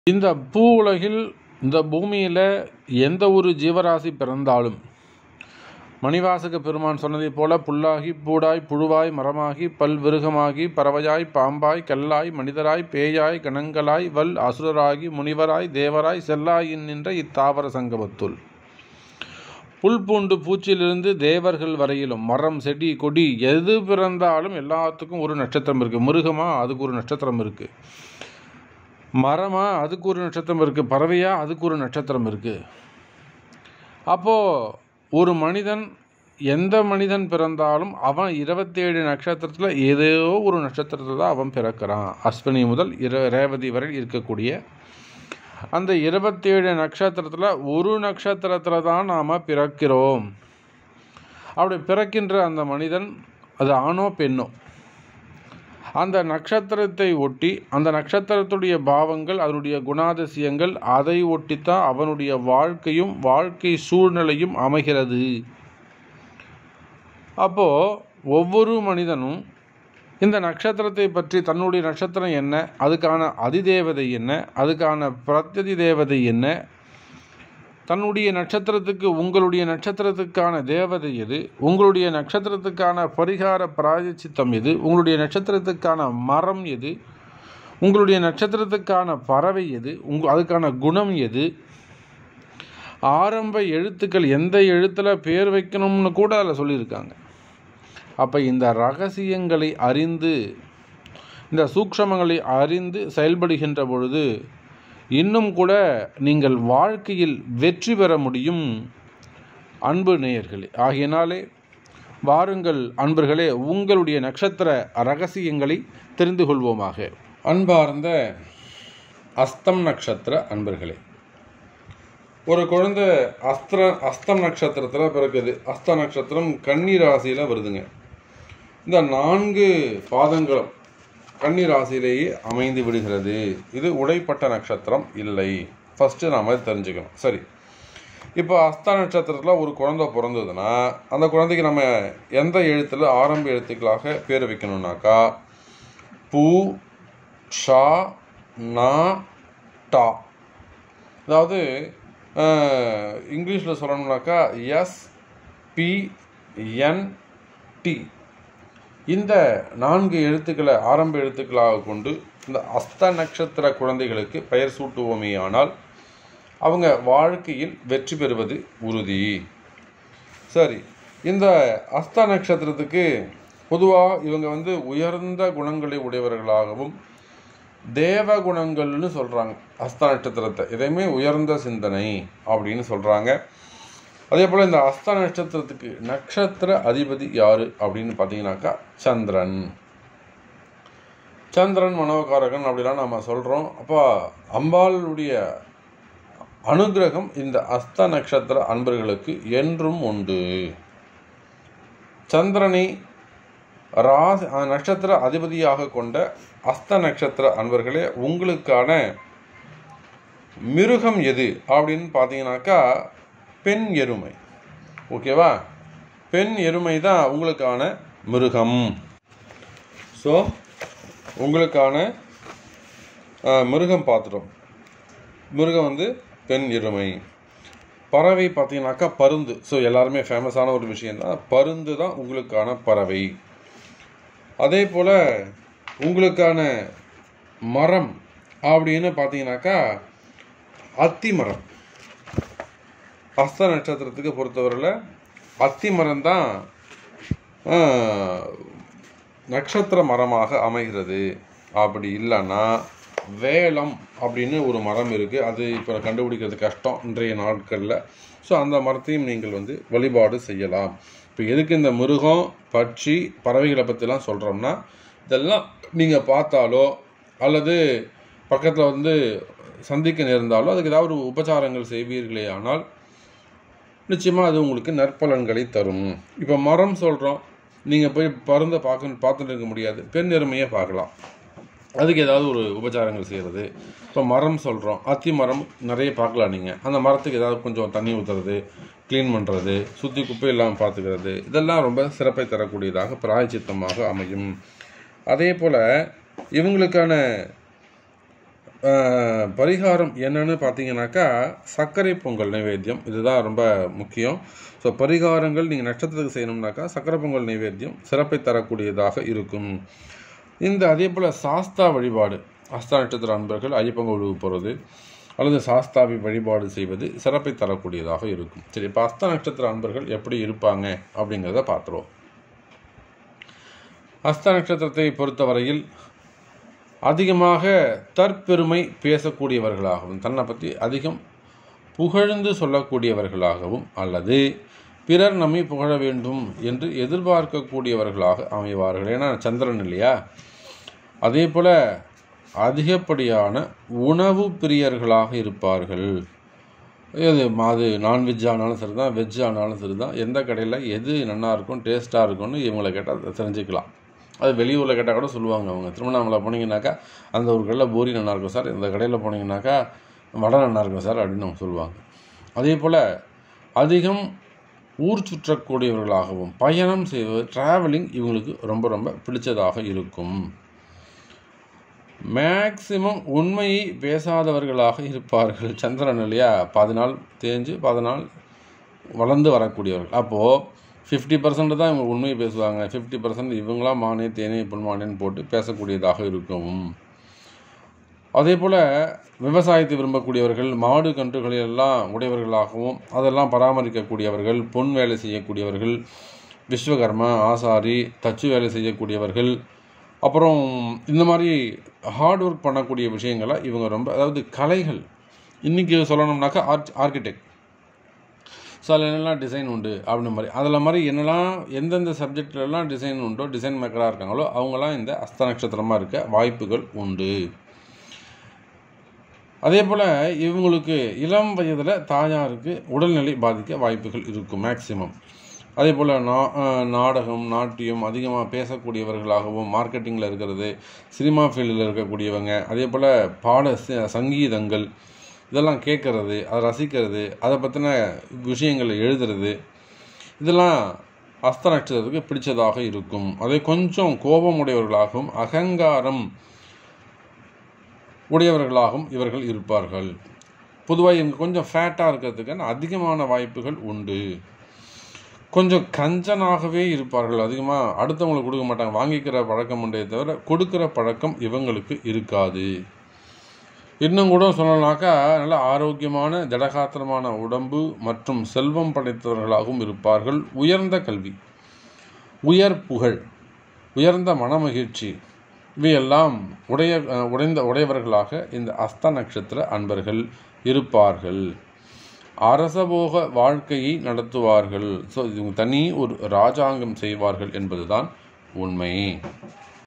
இந்த பூ உலகில் இந்த பூமியில் எந்த ஒரு ஜீவராசி பிறந்தாலும் மணிவாசக பெருமான் சொன்னதைப் போல புல்லாகி பூடாய் புழுவாய் மரமாகி பல்விருகமாகி பறவையாய் பாம்பாய் கல்லாய் மனிதராய் பேயாய் கணங்களாய் வல் அசுரராகி முனிவராய் தேவராய் செல்லாயின் நின்ற இத்தாவர சங்கமத்துள் புல் பூண்டு பூச்சிலிருந்து தேவர்கள் வரையிலும் மரம் செடி கொடி எது பிறந்தாலும் எல்லாத்துக்கும் ஒரு நட்சத்திரம் இருக்குது மிருகமா அதுக்கு ஒரு நட்சத்திரம் இருக்குது மரமா அதுக்கு ஒரு நட்சத்திரம் இருக்குது பறவையா அதுக்கு ஒரு நட்சத்திரம் இருக்குது அப்போது ஒரு மனிதன் எந்த மனிதன் பிறந்தாலும் அவன் இருபத்தேழு நட்சத்திரத்தில் ஏதோ ஒரு நட்சத்திரத்தில் தான் அவன் பிறக்கிறான் அஸ்வினி முதல் இர ரேவதி வரை இருக்கக்கூடிய அந்த இருபத்தேழு நட்சத்திரத்தில் ஒரு நட்சத்திரத்தில் தான் நாம் பிறக்கிறோம் அப்படி பிறக்கின்ற அந்த மனிதன் அது ஆணோ பெண்ணோ அந்த நட்சத்திரத்தை ஒட்டி அந்த நட்சத்திரத்துடைய பாவங்கள் அதனுடைய குணாதிசயங்கள் அதை ஒட்டித்தான் அவனுடைய வாழ்க்கையும் வாழ்க்கை சூழ்நிலையும் அமைகிறது அப்போது ஒவ்வொரு மனிதனும் இந்த நட்சத்திரத்தை பற்றி தன்னுடைய நட்சத்திரம் என்ன அதுக்கான அதிதேவதை என்ன அதுக்கான பிரத்யதி தேவதை என்ன தன்னுடைய நட்சத்திரத்துக்கு உங்களுடைய நட்சத்திரத்துக்கான தேவதை எது உங்களுடைய நட்சத்திரத்துக்கான பரிகார பிராயச்சித்தம் எது உங்களுடைய நட்சத்திரத்துக்கான மரம் எது உங்களுடைய நட்சத்திரத்துக்கான பறவை எது உங்க அதுக்கான குணம் எது ஆரம்ப எழுத்துக்கள் எந்த எழுத்தில் பேர் வைக்கணும்னு கூட அதில் சொல்லியிருக்காங்க அப்போ இந்த ரகசியங்களை அறிந்து இந்த சூக்ஷமங்களை அறிந்து செயல்படுகின்ற பொழுது இன்னும் கூட நீங்கள் வாழ்க்கையில் வெற்றி பெற முடியும் அன்பு நேயர்களே ஆகையினாலே வாருங்கள் அன்பர்களே உங்களுடைய நட்சத்திர ரகசியங்களை தெரிந்து கொள்வோமாக அன்பார்ந்த அஸ்தம் நட்சத்திர அன்பர்களே ஒரு குழந்தை அஸ்திர அஸ்தம் நட்சத்திரத்தில் பிறக்குது அஸ்த நட்சத்திரம் கன்னி ராசியில் வருதுங்க இந்த நான்கு பாதங்களும் கன்னி ராசியிலேயே அமைந்து விடுகிறது இது உடைப்பட்ட நட்சத்திரம் இல்லை ஃபஸ்ட்டு நாம் தெரிஞ்சுக்கணும் சரி இப்போ அஸ்த நட்சத்திரத்தில் ஒரு குழந்தை பிறந்ததுன்னா அந்த குழந்தைக்கு நம்ம எந்த எழுத்தில் ஆரம்ப எழுத்துக்களாக பேர் வைக்கணும்னாக்கா பூ ஷா நா டா அதாவது இங்கிலீஷில் சொல்லணும்னாக்கா எஸ் பி என் டி இந்த நான்கு எழுத்துக்களை ஆரம்ப எழுத்துக்களாக கொண்டு இந்த அஸ்த நட்சத்திர குழந்தைகளுக்கு பெயர் சூட்டுவோமே ஆனால் அவங்க வாழ்க்கையில் வெற்றி பெறுவது உறுதி சரி இந்த அஸ்த நட்சத்திரத்துக்கு பொதுவாக இவங்க வந்து உயர்ந்த குணங்களை உடையவர்களாகவும் தேவ குணங்கள்னு சொல்கிறாங்க அஸ்த நட்சத்திரத்தை இதையுமே உயர்ந்த சிந்தனை அப்படின்னு சொல்கிறாங்க அதே போல் இந்த அஸ்த நட்சத்திரத்துக்கு நட்சத்திர அதிபதி யார் அப்படின்னு பார்த்தீங்கன்னாக்கா சந்திரன் சந்திரன் மனோகாரகன் அப்படிலாம் நம்ம சொல்கிறோம் அப்போ அம்பாளுடைய அனுகிரகம் இந்த அஸ்த நட்சத்திர அன்பர்களுக்கு என்றும் உண்டு சந்திரனை ராசி நட்சத்திர அதிபதியாக கொண்ட அஸ்த நட்சத்திர அன்பர்களே உங்களுக்கான மிருகம் எது அப்படின்னு பார்த்தீங்கன்னாக்கா பெண் எருமை ஓகேவா பெண் எருமை தான் உங்களுக்கான மிருகம் ஸோ உங்களுக்கான மிருகம் பார்த்துட்டோம் மிருகம் வந்து பெண் எருமை பறவை பார்த்தீங்கன்னாக்கா பருந்து ஸோ எல்லாருமே ஃபேமஸான ஒரு விஷயந்தான் பருந்து தான் உங்களுக்கான பறவை அதே போல் உங்களுக்கான மரம் அப்படின்னு பார்த்தீங்கன்னாக்கா அத்தி மரம் அஸ்த நட்சத்திரத்துக்கு பொறுத்தவரையில் அத்தி மரம் தான் நட்சத்திர மரமாக அமைகிறது அப்படி இல்லைன்னா வேலம் அப்படின்னு ஒரு மரம் இருக்குது அது இப்போ கண்டுபிடிக்கிறது கஷ்டம் இன்றைய நாட்களில் ஸோ அந்த மரத்தையும் நீங்கள் வந்து வழிபாடு செய்யலாம் இப்போ எதுக்கு இந்த மிருகம் பட்சி பறவைகளை பற்றிலாம் சொல்கிறோம்னா இதெல்லாம் நீங்கள் பார்த்தாலோ அல்லது பக்கத்தில் வந்து சந்திக்க நேர்ந்தாலோ அதுக்கு ஏதாவது ஒரு உபச்சாரங்கள் செய்வீர்களே ஆனால் நிச்சயமாக அது உங்களுக்கு நற்பலன்களை தரும் இப்போ மரம் சொல்கிறோம் நீங்கள் போய் பருந்தை பார்க்க பார்த்துட்டு இருக்க முடியாது பெண் எருமையை பார்க்கலாம் அதுக்கு ஏதாவது ஒரு உபச்சாரங்கள் செய்கிறது இப்போ மரம் சொல்கிறோம் அத்தி மரம் நிறைய பார்க்கலாம் நீங்கள் அந்த மரத்துக்கு ஏதாவது கொஞ்சம் தண்ணி ஊற்றுறது க்ளீன் பண்ணுறது சுற்றி குப்பை இல்லாமல் பார்த்துக்கிறது இதெல்லாம் ரொம்ப சிறப்பை தரக்கூடியதாக பிராயச்சித்தமாக அமையும் அதே போல் இவங்களுக்கான அஹ், பரிகாரம் என்னன்னு பார்த்தீங்கன்னாக்கா சர்க்கரை பொங்கல் நைவேத்தியம் இதுதான் ரொம்ப முக்கியம் ஸோ பரிகாரங்கள் நீங்கள் நட்சத்திரத்துக்கு செய்யணும்னாக்கா சர்க்கரை பொங்கல் நைவேத்தியம் சிறப்பை தரக்கூடியதாக இருக்கும் இந்த அதே போல் சாஸ்தா வழிபாடு அஸ்தா நட்சத்திர அன்பர்கள் ஐயப்பங்க உழுவு போகிறது அல்லது சாஸ்தாவை வழிபாடு செய்வது சிறப்பை தரக்கூடியதாக இருக்கும் சரி இப்போ அஸ்தா நட்சத்திர அன்பர்கள் எப்படி இருப்பாங்க அப்படிங்கிறத பார்த்துருவோம் அஸ்த நட்சத்திரத்தை பொறுத்தவரையில் அதிகமாக தற்பெருமை பேசக்கூடியவர்களாகவும் தன்னை பற்றி அதிகம் புகழ்ந்து சொல்லக்கூடியவர்களாகவும் அல்லது பிறர் நம்மை புகழ வேண்டும் என்று எதிர்பார்க்கக்கூடியவர்களாக அமைவார்கள் ஏன்னா சந்திரன் இல்லையா அதே போல் அதிகப்படியான உணவு பிரியர்களாக இருப்பார்கள் இது அது நான்வெஜ் ஆனாலும் சரி தான் வெஜ் ஆனாலும் சரி தான் எந்த கடையில் எது நல்லா இருக்கும் டேஸ்ட்டாக இருக்கும்னு இவங்களை கேட்டால் தெரிஞ்சுக்கலாம் அது வெளியூரில் கேட்டால் கூட சொல்லுவாங்க அவங்க திருவண்ணாமலை போனீங்கன்னாக்கா அந்த ஒரு கடையில் பூரி நல்லா இருக்கும் சார் இந்த கடையில் போனீங்கன்னாக்கா வடை நல்லா இருக்கும் சார் அப்படின்னு அவங்க சொல்லுவாங்க அதே போல் அதிகம் ஊர் சுற்றக்கூடியவர்களாகவும் பயணம் செய்வது ட்ராவலிங் இவங்களுக்கு ரொம்ப ரொம்ப பிடிச்சதாக இருக்கும் மேக்சிமம் உண்மையை பேசாதவர்களாக இருப்பார்கள் சந்திரன் இல்லையா பதினாள் தேஞ்சு பதினாள் வளர்ந்து வரக்கூடியவர்கள் அப்போது ஃபிஃப்டி பர்சன்ட் தான் இவங்க உண்மையை பேசுவாங்க ஃபிஃப்டி பர்சன்ட் இவங்களாம் மானே தேனே புல்மானேன்னு போட்டு பேசக்கூடியதாக இருக்கும் அதே போல் விவசாயத்தை விரும்பக்கூடியவர்கள் மாடு கன்றுகளை எல்லாம் உடையவர்களாகவும் அதெல்லாம் பராமரிக்கக்கூடியவர்கள் பொன் வேலை செய்யக்கூடியவர்கள் விஸ்வகர்மா ஆசாரி தச்சு வேலை செய்யக்கூடியவர்கள் அப்புறம் இந்த மாதிரி ஹார்ட் ஒர்க் பண்ணக்கூடிய விஷயங்களை இவங்க ரொம்ப அதாவது கலைகள் இன்றைக்கி சொல்லணும்னாக்கா ஆர்ச் ஆர்கிடெக்ட் ஸோ அதில் என்னெல்லாம் டிசைன் உண்டு அப்படின்ற மாதிரி அதில் மாதிரி என்னெல்லாம் எந்தெந்த சப்ஜெக்ட்லலாம் டிசைன் உண்டோ டிசைன் மேக்கராக இருக்காங்களோ அவங்களாம் இந்த அஸ்த நட்சத்திரமாக இருக்க வாய்ப்புகள் உண்டு அதே போல் இவங்களுக்கு இளம் வயதில் தாயாருக்கு உடல்நிலை பாதிக்க வாய்ப்புகள் இருக்கும் மேக்சிமம் அதே போல் நா அஹ் நாடகம் நாட்டியம் அதிகமாக பேசக்கூடியவர்களாகவும் மார்க்கெட்டிங்கில் இருக்கிறது சினிமா ஃபீல்டில் இருக்கக்கூடியவங்க அதே போல் பாட ச- சங்கீதங்கள் இதெல்லாம் கேட்கறது அதை ரசிக்கிறது அதை பற்றின விஷயங்களை எழுதுறது இதெல்லாம் அஸ்த நட்சத்திரத்துக்கு பிடிச்சதாக இருக்கும் அதே கொஞ்சம் கோபம் உடையவர்களாகவும் அகங்காரம் உடையவர்களாகவும் இவர்கள் இருப்பார்கள் பொதுவாக இவங்க கொஞ்சம் ஃபேட்டாக இருக்கிறதுக்கான அதிகமான வாய்ப்புகள் உண்டு கொஞ்சம் கஞ்சனாகவே இருப்பார்கள் அதிகமாக அடுத்தவங்களுக்கு கொடுக்க மாட்டாங்க வாங்கிக்கிற பழக்கம் உண்டே தவிர கொடுக்கிற பழக்கம் இவங்களுக்கு இருக்காது இன்னும் கூட சொல்லலாக்கா நல்ல ஆரோக்கியமான திடகாத்திரமான உடம்பு மற்றும் செல்வம் படைத்தவர்களாகவும் இருப்பார்கள் உயர்ந்த கல்வி உயர் புகழ் உயர்ந்த மனமகிழ்ச்சி இவையெல்லாம் உடைய அஹ், உடைந்த உடையவர்களாக இந்த அஸ்த நட்சத்திர அன்பர்கள் இருப்பார்கள் அரசபோக வாழ்க்கையை நடத்துவார்கள் ஸோ இவங்க தனி ஒரு ராஜாங்கம் செய்வார்கள் என்பதுதான் உண்மை